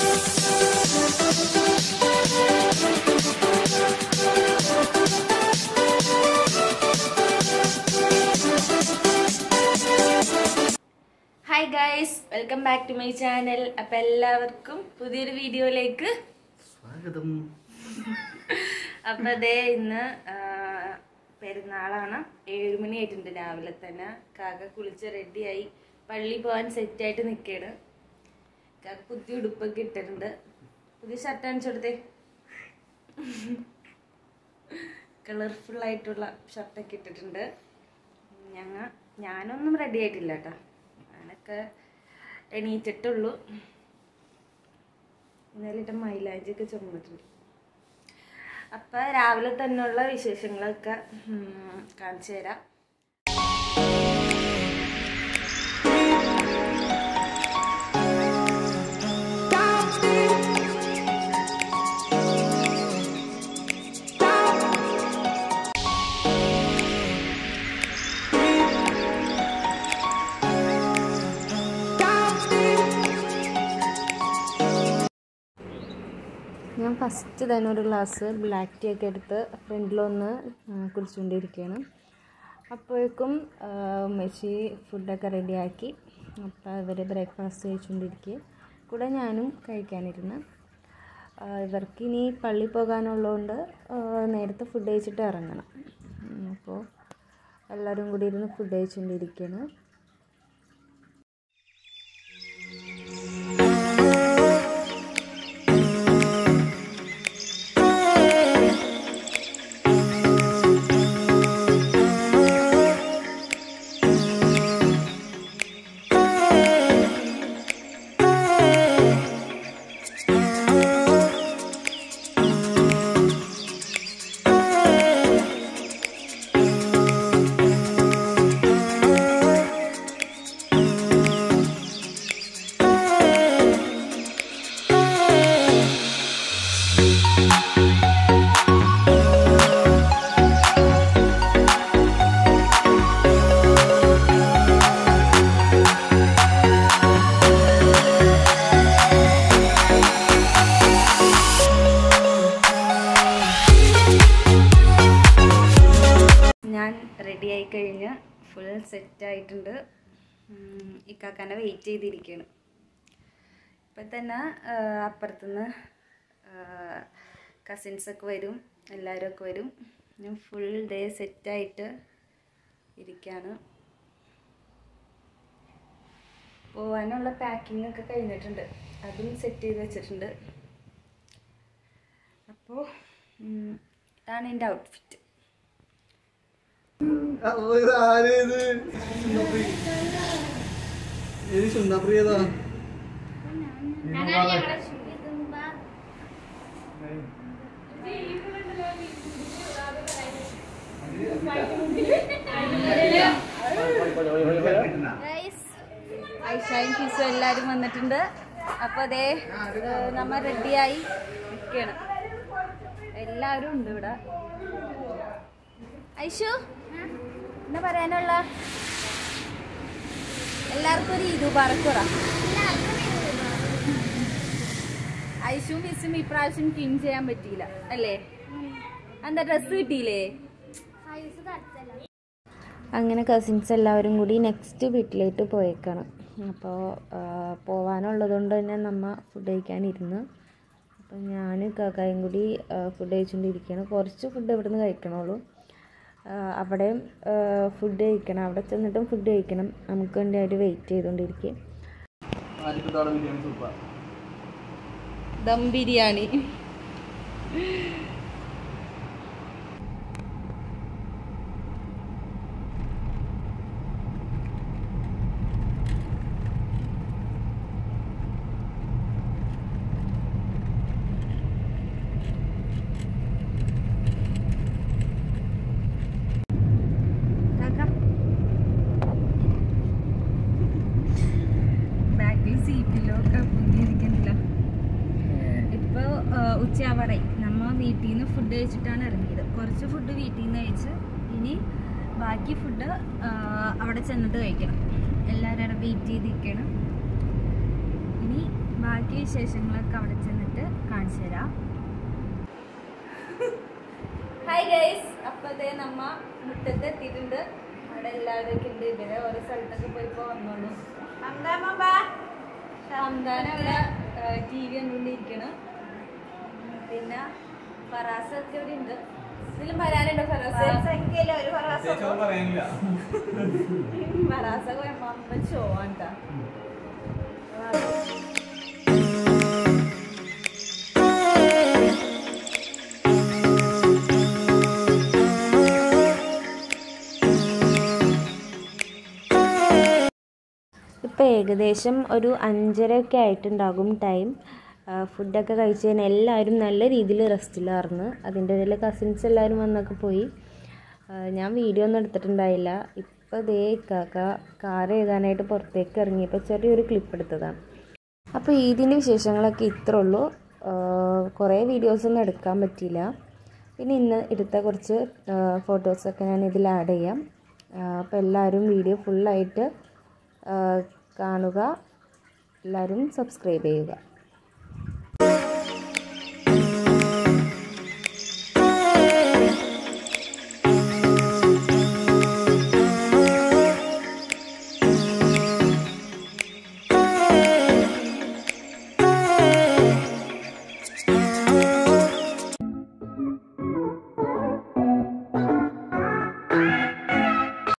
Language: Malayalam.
hi guys welcome back to my channel അപ്പം എല്ലാവർക്കും പുതിയൊരു വീഡിയോയിലേക്ക് സ്വാഗതം അപ്പം അതേ ഇന്ന് ആ, പെരുന്നാളാണ് ഏഴ് മണി ആയിട്ടുണ്ട് രാവിലെ തന്നെ കാക്ക കുളിച്ച് റെഡിയായി പള്ളി പോകാൻ സെറ്റായിട്ട് നിൽക്കുകയാണ് കാക്ക പുതിയ ഉടുപ്പൊക്കെ ഇട്ടിട്ടുണ്ട് പുതിയ ഷർട്ട് അണിച്ചെടുത്തേ കളർഫുൾ ആയിട്ടുള്ള ഷർട്ടൊക്കെ ഇട്ടിട്ടുണ്ട് ഞങ്ങ ഞാനൊന്നും റെഡി ആയിട്ടില്ല കേട്ടോ ഞാനൊക്കെ എണീറ്റിട്ടുള്ളൂ ഇന്നലെ ഇട്ട മൈലാഞ്ചിയൊക്കെ ചുമന്നിട്ടുണ്ട് അപ്പം രാവിലെ തന്നെയുള്ള വിശേഷങ്ങളൊക്കെ ഉം, കാണിച്ചു തരാം ഞാൻ ഫസ്റ്റ് തന്നെ ഒരു ഗ്ലാസ് ബ്ലാക്ക് ടീ ഒക്കെ എടുത്ത് ഫ്രണ്ടിലൊന്ന് കുടിച്ചുകൊണ്ടിരിക്കുകയാണ് അപ്പോഴേക്കും ഉമ്മച്ചി ഫുഡൊക്കെ റെഡിയാക്കി അപ്പോൾ ഇവർ ബ്രേക്ക്ഫാസ്റ്റ് കഴിച്ചുകൊണ്ടിരിക്കുക കൂടെ ഞാനും കഴിക്കാനിരുന്നു ആ, ഇവർക്ക് ഇനി പള്ളി പോകാനുള്ളതുകൊണ്ട് ആ, നേരത്തെ ഫുഡ് കഴിച്ചിട്ട് ഇറങ്ങണം ഉം, അപ്പോൾ എല്ലാവരും കൂടി ഇരുന്ന് ഫുഡ് കഴിച്ചുകൊണ്ടിരിക്കുകയാണ് ഞാൻ റെഡി ആയി കഴിഞ്ഞ് ഫുൾ സെറ്റ് ആയിട്ടുണ്ട് ഉം, ഇക്കാക്കാനെ വെയിറ്റ് ചെയ്തിരിക്കുകയാണ് ഇപ്പം തന്നെ ആ, അപ്പുറത്തുനിന്ന് കസിൻസൊക്കെ വരും എല്ലാവരും ഒക്കെ വരും ഞാൻ ഫുൾ ഡേ സെറ്റായിട്ട് ഇരിക്കുകയാണ് പോകാനുള്ള പാക്കിംഗ് ഒക്കെ കഴിഞ്ഞിട്ടുണ്ട് അതും സെറ്റ് ചെയ്ത് വെച്ചിട്ടുണ്ട് അപ്പോൾ ഉം, ഇതാണ് എൻ്റെ ഔട്ട്ഫിറ്റ് അപ്പൊ ഇത് ആരേത് സുന്ദപ്രി ഏത് സുന്ദപ്രി ഏതാ ഐഷായും ഫീസും എല്ലാവരും വന്നിട്ടുണ്ട് അപ്പോൾ അതേ ഏഹ്, നമ്മ റെഡിയായി നിൽക്കുകയാണ് എല്ലാവരും ഉണ്ട് ഇവിടെ ഐഷു എന്താ പറയാനുള്ള എല്ലാവർക്കും ഒരു ഇതു പറക്കുറ ഐഷും ഫീസും ഇപ്രാവശ്യം ക്ലീൻ ചെയ്യാൻ പറ്റിയില്ല അല്ലേ എന്താ ഡ്രസ്സ് കിട്ടിയില്ലേ അങ്ങനെ കസിൻസ് എല്ലാവരും കൂടി നെക്സ്റ്റ് വീട്ടിലേക്ക് പോയേക്കാണ് അപ്പോൾ പോവാനുള്ളത് കൊണ്ട് തന്നെ നമ്മ ഫുഡ് കഴിക്കാനിരുന്നു അപ്പോൾ ഞാൻ കാക്കായും കൂടി ഫുഡ് കഴിച്ചുകൊണ്ടിരിക്കുകയാണ് കുറച്ച് ഫുഡ് ഇവിടെ നിന്ന് കഴിക്കണുള്ളൂ ആ, അവിടെയും ഫുഡ് കഴിക്കണം അവിടെ ചെന്നിട്ടും ഫുഡ് കഴിക്കണം നമുക്ക് വേണ്ടി അവർ വെയിറ്റ് ചെയ്തുകൊണ്ടിരിക്കുക ആദ്യത്തെ ബിരിയാണി സൂപ്പർ ദം ബിരിയാണി ബാക്കിൽ സീറ്റിലോ ഒക്കെ പൊങ്ങിയിരിക്കുന്നില്ല ഇപ്പോൾ ഉച്ചയാവാറായി നമ്മ വീട്ടിൽ നിന്ന് ഫുഡ് കഴിച്ചിട്ടാണ് ഇറങ്ങിയത് കുറച്ച് ഫുഡ് വീട്ടിൽ നിന്ന് കഴിച്ച് ഇനി ബാക്കി ഫുഡ് അവിടെ ചെന്നിട്ട് കഴിക്കണം എല്ലാവരും അവിടെ വെയിറ്റ് ചെയ്തിരിക്കണം ഇനി ബാക്കി വിശേഷങ്ങളൊക്കെ അവിടെ ചെന്നിട്ട് കാണിച്ചു തരാം ഹായ് ഗൈസ് അപ്പോൾ അതേ നമ്മ മുറ്റത്ത് എത്തിയിട്ടുണ്ട് അവിടെ എല്ലാവരും ഒക്കെ ഉണ്ട് ഇവരെ ഓരോ സ്ഥലത്തൊക്കെ പോയിപ്പോൾ വന്നോളൂ റംദാൻ അവിടെ ടി വി കണ്ടുകൊണ്ടിരിക്കണം പിന്നെ ഫറാസൊക്കെ ഇവിടെ ഉണ്ട് ഇതിലും വരാനുണ്ടോ ഫറാസ് ഫറാസ പോയപ്പോ അമ്മ ഷോ ആണ്ടാ ഇപ്പോൾ ഏകദേശം ഒരു അഞ്ചരയൊക്കെ ആയിട്ടുണ്ടാകും ടൈം ഫുഡൊക്കെ കഴിച്ച് കഴിഞ്ഞാൽ എല്ലാവരും നല്ല രീതിയിൽ റെസ്റ്റിലായിരുന്നു അതിൻ്റെ ഇടയിൽ കസിൻസ് എല്ലാവരും വന്നൊക്കെ പോയി ആ, ഞാൻ വീഡിയോ ഒന്നും എടുത്തിട്ടുണ്ടായില്ല ഇപ്പോൾ ദേ കാക്ക കാർ എഴുതാനായിട്ട് പുറത്തേക്ക് ഇറങ്ങിയപ്പോൾ ചെറിയൊരു ക്ലിപ്പ് എടുത്തതാണ് അപ്പോൾ ഈദിൻ്റെ വിശേഷങ്ങളൊക്കെ ഇത്രേ ഉള്ളൂ ആ, കുറേ വീഡിയോസൊന്നും എടുക്കാൻ പറ്റിയില്ല പിന്നെ ഇന്ന് എടുത്ത കുറച്ച് ഫോട്ടോസൊക്കെ ഞാൻ ഇതിൽ ആഡ് ചെയ്യാം അപ്പോൾ എല്ലാവരും വീഡിയോ ഫുള്ളായിട്ട് കാണുക എല്ലാവരും സബ്സ്ക്രൈബ് ചെയ്യുക